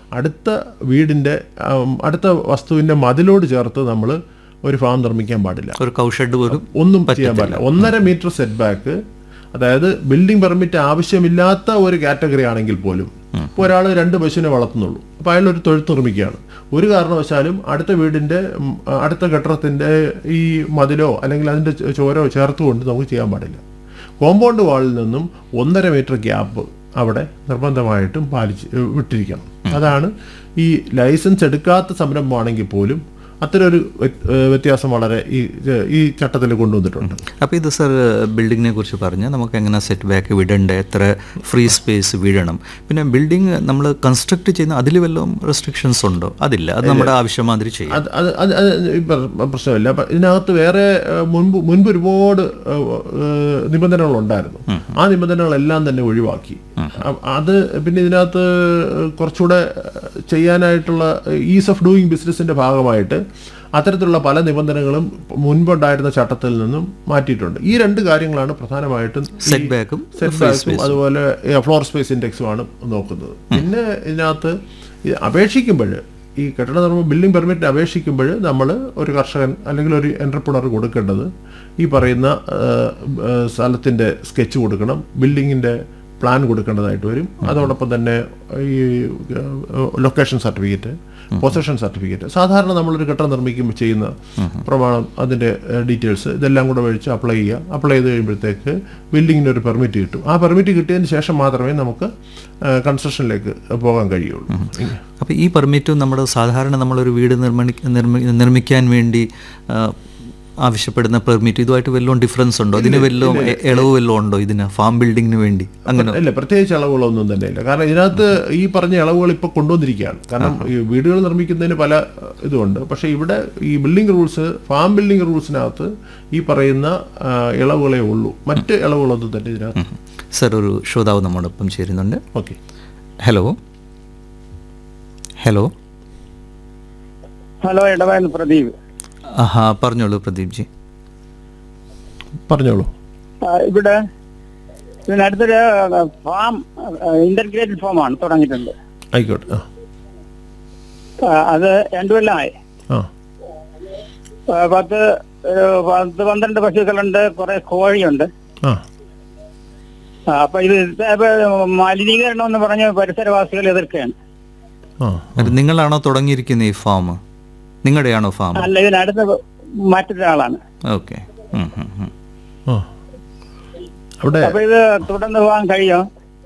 അടുത്ത വീടിൻ്റെ ആം, അടുത്ത വസ്തുവിൻ്റെ മതിലോട് ചേർത്ത് നമ്മൾ ഒരു ഫാം നിർമ്മിക്കാൻ പാടില്ല ഒരു കൗഷെഡ് പോലും ഒന്നും ചെയ്യാൻ പാടില്ല ഒന്നര മീറ്റർ സെറ്റ് ബാക്ക് അതായത് ബിൽഡിംഗ് പെർമിറ്റ് ആവശ്യമില്ലാത്ത ഒരു കാറ്റഗറി ആണെങ്കിൽ പോലും ഇപ്പോൾ ഒരാൾ രണ്ട് പശുവിനെ വളർത്തുന്നുള്ളൂ അപ്പോൾ അയാൾ ഒരു തൊഴുത്ത് നിർമ്മിക്കുകയാണ് ഒരു കാരണവശാലും അടുത്ത വീടിൻ്റെ ഉം, അടുത്ത കെട്ടിടത്തിൻ്റെ ഈ മതിലോ അല്ലെങ്കിൽ അതിൻ്റെ ചോ- ചോരോ ചേർത്തുകൊണ്ട് നമുക്ക് ചെയ്യാൻ പാടില്ല കോമ്പൗണ്ട് വാളിൽ നിന്നും ഒന്നര മീറ്റർ ഗ്യാപ്പ് അവിടെ നിർബന്ധമായിട്ടും പാലിച്ച് ഏഹ് വിട്ടിരിക്കണം അതാണ് ഈ ലൈസൻസ് എടുക്കാത്ത സംരംഭമാണെങ്കിൽ പോലും അത്തരം ഒരു വ്യത്- ഏഹ് വ്യത്യാസം വളരെ ഈ ഈ ചട്ടത്തിൽ കൊണ്ടുവന്നിട്ടുണ്ട് അപ്പോൾ ഇത് സർ ബിൽഡിങ്ങിനെ കുറിച്ച് പറഞ്ഞ് നമുക്ക് എങ്ങനെ സെറ്റ് ബാക്ക് വിടേണ്ട എത്ര ഫ്രീ സ്പേസ് വീഴണം പിന്നെ ബിൽഡിംഗ് നമ്മൾ കൺസ്ട്രക്ട് ചെയ്യുന്ന അതിൽ വല്ലതും റെസ്ട്രിക്ഷൻസ് ഉണ്ടോ അതില്ല അത് നമ്മുടെ ആവശ്യം മാതിരി ചെയ്യും അത് അത് അത് അത് ഈ പ്ര- പ്രശ്നമില്ല അപ്പൊ ഇതിനകത്ത് വേറെ ഏഹ്, മുൻപ് മുൻപ് ഒരുപാട് ഏഹ്, ഏഹ്, നിബന്ധനകളുണ്ടായിരുന്നു ആ നിബന്ധനകളെല്ലാം തന്നെ ഒഴിവാക്കി അ- അത് പിന്നെ ഇതിനകത്ത് കുറച്ചുകൂടെ ചെയ്യാനായിട്ടുള്ള ഈസ് ഓഫ് ഡൂയിങ് ബിസിനസിന്റെ ഭാഗമായിട്ട് അത്തരത്തിലുള്ള പല നിബന്ധനകളും മുൻപുണ്ടായിരുന്ന ചട്ടത്തിൽ നിന്നും മാറ്റിയിട്ടുണ്ട് ഈ രണ്ട് കാര്യങ്ങളാണ് പ്രധാനമായിട്ടും ഈ- സെറ്റ് ബാക്കും സെറ്റ് ബാക്കും അതുപോലെ ഫ്ലോർ സ്പേസ് ഇൻഡെക്സുമാണ് നോക്കുന്നത് പിന്നെ ഇതിനകത്ത് ഈ അപേക്ഷിക്കുമ്പോൾ ഈ കെട്ടിട നിർമ്മാണ ബിൽഡിംഗ് പെർമിറ്റിന് അപേക്ഷിക്കുമ്പോൾ നമ്മൾ ഒരു കർഷകൻ അല്ലെങ്കിൽ ഒരു എൻ്റർപ്രണർ കൊടുക്കേണ്ടത് ഈ പറയുന്ന സ്ഥലത്തിൻ്റെ സ്കെച്ച് കൊടുക്കണം ബിൽഡിങ്ങിൻ്റെ പ്ലാൻ കൊടുക്കേണ്ടതായിട്ട് വരും അതോടൊപ്പം തന്നെ ഈ ലൊക്കേഷൻ സർട്ടിഫിക്കറ്റ് പൊസഷൻ സർട്ടിഫിക്കറ്റ് സാധാരണ നമ്മളൊരു കെട്ടിടം നിർമ്മിക്കുമ്പോൾ ചെയ്യുന്ന പ്രമാണം അതിൻ്റെ ഡീറ്റെയിൽസ് ഇതെല്ലാം കൂടെ കഴിച്ച് അപ്ലൈ ചെയ്യുക അപ്ലൈ ചെയ്ത് കഴിയുമ്പോഴത്തേക്ക് ബിൽഡിങ്ങിന് ഒരു പെർമിറ്റ് കിട്ടും ആ പെർമിറ്റ് കിട്ടിയതിന് ശേഷം മാത്രമേ നമുക്ക് കൺസ്ട്രക്ഷനിലേക്ക് പോകാൻ കഴിയുള്ളൂ അപ്പോൾ ഈ പെർമിറ്റും നമ്മുടെ സാധാരണ നമ്മളൊരു വീട് നിർമ്മണി നിർമ്മി നിർമ്മിക്കാൻ വേണ്ടി ആ, ആവശ്യപ്പെടുന്ന പെർമിറ്റ് ഇതുമായിട്ട് വല്ലതും ഡിഫറൻസ് ഉണ്ടോ ഇതിന് വല്ലതും എ- ഇളവ് വല്ലതും ഉണ്ടോ ഇതിന് ഫാം ബിൽഡിങ്ങിന് വേണ്ടി അങ്ങനെ ഇല്ല പ്രത്യേകിച്ച് ഇളവുകളൊന്നും തന്നെ ഇല്ല കാരണം ഇതിനകത്ത് ഈ പറഞ്ഞ ഇളവുകൾ ഇപ്പോൾ കൊണ്ടുവന്നിരിക്കുകയാണ് കാരണം ഈ വീടുകൾ നിർമ്മിക്കുന്നതിന് പല അഹ്, ഇതുമുണ്ട് പക്ഷേ ഇവിടെ ഈ ബിൽഡിംഗ് റൂൾസ് ഫാം ബിൽഡിംഗ് റൂൾസിനകത്ത് ഈ പറയുന്ന ആ, ഇളവുകളേ ഉള്ളൂ മറ്റ് ഇളവുകളൊന്നും തന്നെ ഇതിനകത്ത് സർ ഒരു ശ്രോതാവ് നമ്മോടൊപ്പം ചേരുന്നുണ്ട് okay hello hello hello Edavayal Pradeep ആഹാ പറഞ്ഞോളൂ പ്രദീപ് ജി പറഞ്ഞോളൂ ആ, ഇവിടെ ഇതിനടുത്തൊരു ഫാം ഇന്റർഗ്രേറ്റഡ് ഫാം ആണ് തുടങ്ങിയിട്ടുണ്ട് ആയിക്കോട്ടെ ആ ആ, അത് രണ്ടു കൊല്ലമായി ആ ആ, പത്ത് ഒരു പത്ത് പന്ത്രണ്ട് പശുക്കളുണ്ട് കുറെ കോഴിയുണ്ട് ആ ആ, അപ്പൊ ഇത് ഇപ്പൊ മലിനീകരണം എന്ന് പറഞ്ഞ് പരിസരവാസികൾ എതിർക്കുകയാണ് ആ അത് നിങ്ങളാണോ തുടങ്ങിയിരിക്കുന്ന ഈ ഫാം നിങ്ങളുടെയാണോ ഫാം അല്ല ഇതിനടുത്ത് മറ്റൊരാളാണ് ഓക്കെ ആ അവിടെ അപ്പൊ ഇത് തുടർന്ന് പോകാൻ കഴിയോ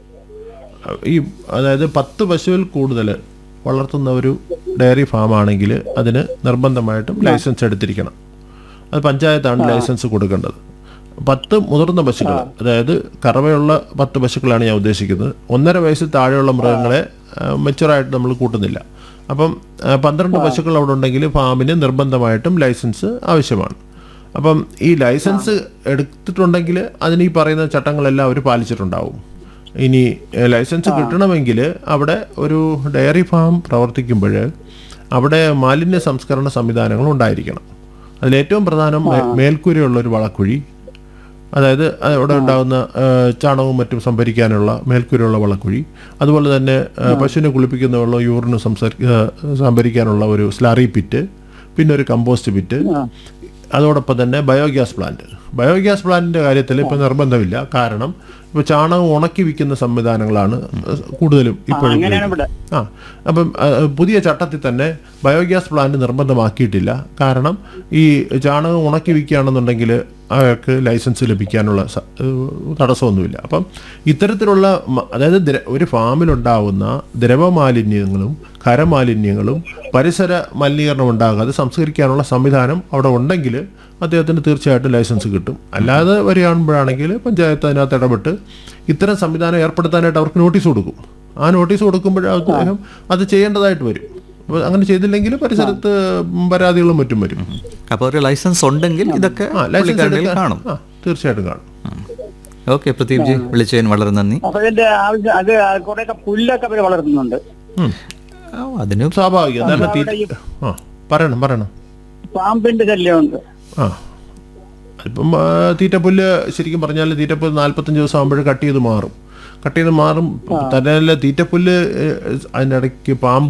ഈ അതായത് പത്ത് പശുവിൽ കൂടുതൽ വളർത്തുന്ന ഒരു ഡയറി ഫാം ആണെങ്കിൽ അതിന് നിർബന്ധമായിട്ടും ലൈസൻസ് എടുത്തിരിക്കണം അത് പഞ്ചായത്താണ് ലൈസൻസ് കൊടുക്കേണ്ടത് പത്ത് മുതിർന്ന പശുക്കൾ അതായത് കറവയുള്ള പത്ത് പശുക്കളാണ് ഞാൻ ഉദ്ദേശിക്കുന്നത് ഒന്നര വയസ്സിൽ താഴെയുള്ള മൃഗങ്ങളെ മെച്ചുറായിട്ട് നമ്മൾ കൂട്ടുന്നില്ല അപ്പം ആ, പന്ത്രണ്ട് പശുക്കൾ അവിടെ ഉണ്ടെങ്കിൽ ഫാമിന് നിർബന്ധമായിട്ടും ലൈസൻസ് ആവശ്യമാണ് അപ്പം ഈ ലൈസൻസ് എടുത്തിട്ടുണ്ടെങ്കിൽ അതിന് ഈ പറയുന്ന ചട്ടങ്ങളെല്ലാം അവർ പാലിച്ചിട്ടുണ്ടാവും ഇനി എ, ലൈസൻസ് കിട്ടണമെങ്കിൽ അവിടെ ഒരു ഡയറി ഫാം പ്രവർത്തിക്കുമ്പോൾ അവിടെ മാലിന്യ സംസ്കരണ സംവിധാനങ്ങൾ ഉണ്ടായിരിക്കണം അതിലേറ്റവും പ്രധാനം മേ- മേൽക്കൂരയുള്ള ഒരു വളക്കുഴി അതായത് അവിടെ ഉണ്ടാകുന്ന ആ, ചാണകവും മറ്റും സംഭരിക്കാനുള്ള മേൽക്കൂരയുള്ള വളക്കുഴി അതുപോലെ തന്നെ ആ, പശുവിനെ കുളിപ്പിക്കുന്ന വെള്ളം യൂറിന് സംസരി ആ, സംഭരിക്കാനുള്ള ഒരു സ്ലാറി പിറ്റ് പിന്നെ ഒരു കമ്പോസ്റ്റ് പിറ്റ് അതോടൊപ്പം തന്നെ ബയോഗ്യാസ് പ്ലാന്റ് ബയോഗ്യാസ് പ്ലാന്റിന്റെ കാര്യത്തിൽ ഇപ്പൊ നിർബന്ധമില്ല കാരണം ഇപ്പൊ ചാണകം ഉണക്കി വിൽക്കുന്ന സംവിധാനങ്ങളാണ് കൂടുതലും ഇപ്പോഴും അങ്ങനെയാണ് ഇവിടെ ആ അപ്പം ആ, പുതിയ ചട്ടത്തിൽ തന്നെ ബയോഗ്യാസ് പ്ലാന്റ് നിർബന്ധമാക്കിയിട്ടില്ല കാരണം ഈ ചാണകം ഉണക്കി വിൽക്കുകയാണെന്നുണ്ടെങ്കിൽ അയാൾക്ക് ലൈസൻസ് ലഭിക്കാനുള്ള സ- ഏഹ് തടസ്സമൊന്നുമില്ല അപ്പം ഇത്തരത്തിലുള്ള മ- അതായത് ദ്ര- ഒരു ഫാമിലുണ്ടാവുന്ന ദ്രവമാലിന്യങ്ങളും ഖരമാലിന്യങ്ങളും പരിസര മലിനീകരണം ഉണ്ടാകാതെ സംസ്കരിക്കാനുള്ള സംവിധാനം അവിടെ ഉണ്ടെങ്കിൽ അദ്ദേഹത്തിന് തീർച്ചയായിട്ടും ലൈസൻസ് കിട്ടും അല്ലാതെ വരികയാകുമ്പോഴാണെങ്കിൽ പഞ്ചായത്ത് അതിനകത്ത് ഇടപെട്ട് ഇത്തരം സംവിധാനം ഏർപ്പെടുത്താനായിട്ട് അവർക്ക് നോട്ടീസ് കൊടുക്കും ആ നോട്ടീസ് കൊടുക്കുമ്പോൾ അദ്ദേഹം അത് ചെയ്യേണ്ടതായിട്ട് വരും അപ്പോൾ അങ്ങനെ ചെയ്തില്ലെങ്കിൽ പരിസരത്ത് പരാതികളും മറ്റും വരും അപ്പോൾ ഒരു ലൈസൻസ് ഉണ്ടെങ്കിൽ ഇതൊക്കെ ആ ലൈസൻസ് പുള്ളിക്കാരൻ്റെ കയ്യിൽ എടുക്കാൻ- കാണും ആ തീർച്ചയായിട്ടും കാണും ഓക്കെ പ്രദീപ് ജി വിളിച്ചതിന് വളരെ നന്ദി അപ്പൊ ഇതിന്റെ ആവശ്യം അത് കുറെയൊക്കെ പുല്ലൊക്കെ അവര് വളർത്തുന്നുണ്ട് ഉം. ആ, അതിന് സ്വാഭാവികം കാരണം തീറ്റ ആ പറയണം പറയണം പാമ്പിന്റെ ശല്യമുണ്ട് ആ ഇപ്പം ആ, തീറ്റപ്പുല്ല് ശരിക്കും പറഞ്ഞാൽ തീറ്റപ്പുല്ല് നാൽപ്പത്തഞ്ച് ദിവസം ആകുമ്പോൾ കട്ട് ചെയ്ത് മാറും കട്ട് ചെയ്ത് മാറും തന്നെ തീറ്റപ്പുല്ല് ഏ, അതിനിടയ്ക്ക് പാമ്പ്